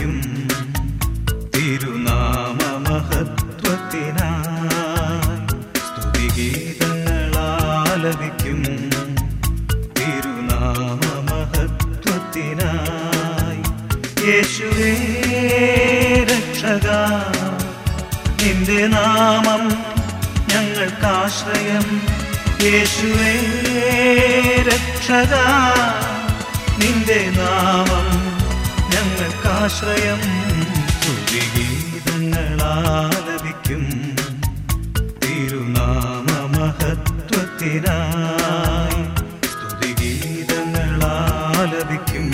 ആലപിക്കും തിരുനാമ മഹത്വത്തിനായി സ്തുതിഗീതങ്ങൾ ആലപിക്കും തിരുനാമ മഹത്വത്തിനായി യേശുവേ രക്ഷക നിന്റെ നാമം ഞങ്ങൾക്കാശ്രയം യേശുവേ രക്ഷക നിന്റെ നാമം ഞങ്ങൾക്കാശ്രയം സ്തുതിഗീതങ്ങൾ ആലപിക്കും തിരുനാമ മഹത്വത്തിനായി സ്തുതിഗീതങ്ങൾ ആലപിക്കും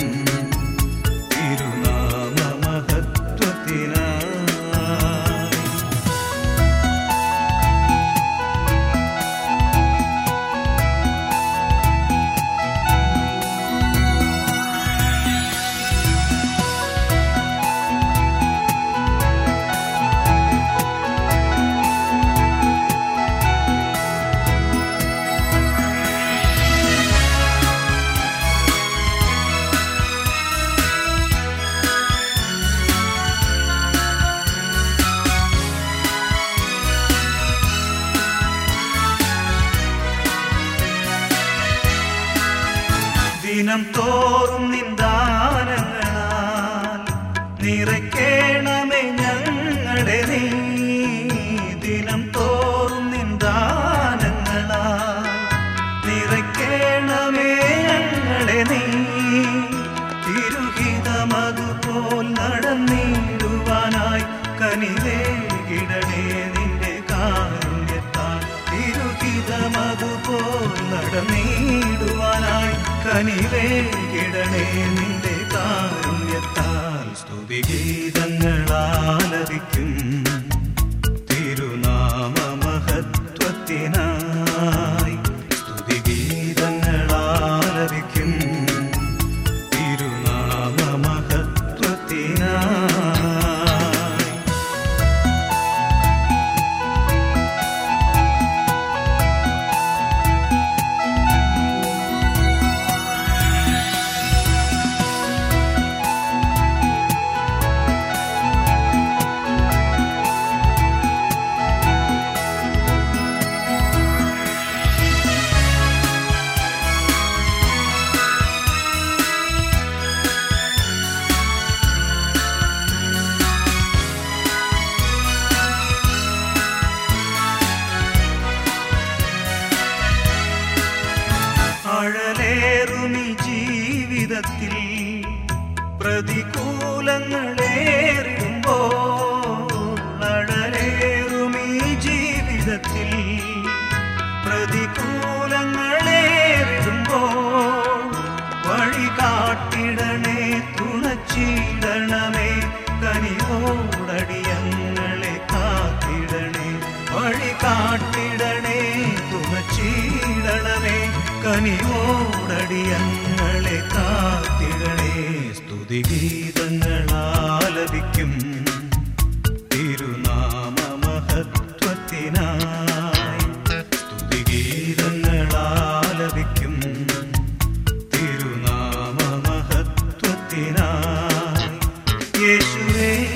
തിരുനാമ മഹത്വത്തിനായി ദിനം തോറും നിന്ദാനങ്ങളാൽ നിറയ്ക്കണമേ ഞങ്ങളെ നീ ദിനം തോറും നിന്ദാനങ്ങളാൽ നിറയ്ക്കണമേ ഞങ്ങളെ നീ തിരുഹിതമതുപോൽ നടന്നിടുവാനായി കനിവേകിടണേ നിന്റെ കാരുണ്യത്താൽ തിരുഹിതമതുപോൽ നടന്നിടുവാനായി കനിവേകിടണേ നിന്റെ കാരുണ്യത്താൽ സ്തുതിഗീതങ്ങൾ ആലപിക്കും തിരുനാമ മഹത്വത്തിനായി സ്തുതിഗീതങ്ങൾ ആലപിക്കും തിരുനാമ മഹത്വത്തിനായി അഴലേറുമി ജീവിതത്തിൽ പ്രതികൂലങ്ങളേറിടുമ്പോൾ അഴലേറുമി ജീവിതത്തിൽ പ്രതികൂലങ്ങളേറിടുമ്പോൾ വഴി കാട്ടിടണേ തുണച്ചിടണമേ കനിവോടടിയങ്ങളെ കാത്തിടണേ വഴി കാട്ടിടണേ തുണച്ചിടണമേ കനിവോടടിയങ്ങളെ കാത്തിടണേ സ്തുതിഗീതങ്ങൾ ആലപിക്കും തിരുനാമ മഹത്വത്തിനായി സ്തുതിഗീതങ്ങൾ ആലപിക്കും തിരുനാമ മഹത്വത്തിനായി യേശുവേ